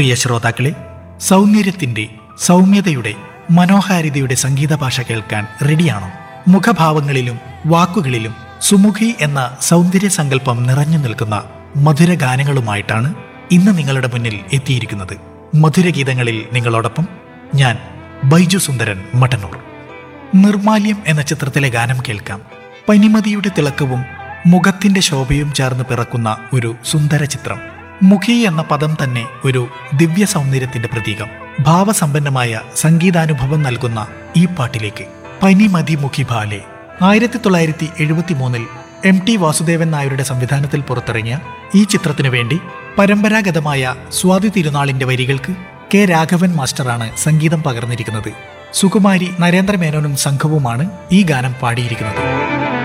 പ്രിയ ശ്രോതാക്കളെ സൗന്ദര്യത്തിന്റെ സൗമ്യതയുടെ മനോഹാരിതയുടെ സംഗീത ഭാഷ കേൾക്കാൻ റെഡിയാണോ മുഖഭാവങ്ങളിലും വാക്കുകളിലും സുമുഖി എന്ന സൗന്ദര്യ സങ്കല്പം നിറഞ്ഞു നിൽക്കുന്ന മധുര ഗാനങ്ങളുമായിട്ടാണ് ഇന്ന് നിങ്ങളുടെ മുന്നിൽ എത്തിയിരിക്കുന്നത് മധുരഗീതങ്ങളിൽ നിങ്ങളോടൊപ്പം ഞാൻ ബൈജു സുന്ദരൻ മട്ടന്നൂർ നിർമാല്യം എന്ന ചിത്രത്തിലെ ഗാനം കേൾക്കാം പനിമതിയുടെ തിളക്കവും മുഖത്തിന്റെ ശോഭയും ചേർന്ന് പിറക്കുന്ന ഒരു സുന്ദര ചിത്രം മുഖി എന്ന പദം തന്നെ ഒരു ദിവ്യ സൗന്ദര്യത്തിന്റെ പ്രതീകം ഭാവസമ്പന്നമായ സംഗീതാനുഭവം നൽകുന്ന ഈ പാട്ടിലേക്ക് പനിമതി മുഖി ഭാലെ ആയിരത്തി തൊള്ളായിരത്തി എഴുപത്തി മൂന്നിൽ എം ടി വാസുദേവൻ നായരുടെ സംവിധാനത്തിൽ പുറത്തിറങ്ങിയ ഈ ചിത്രത്തിനു വേണ്ടി പരമ്പരാഗതമായ സ്വാതി തിരുനാളിന്റെ വരികൾക്ക് കെ രാഘവൻ മാസ്റ്ററാണ് സംഗീതം പകർന്നിരിക്കുന്നത് സുകുമാരി നരേന്ദ്ര മേനോനും സംഘവുമാണ് ഈ ഗാനം പാടിയിരിക്കുന്നത്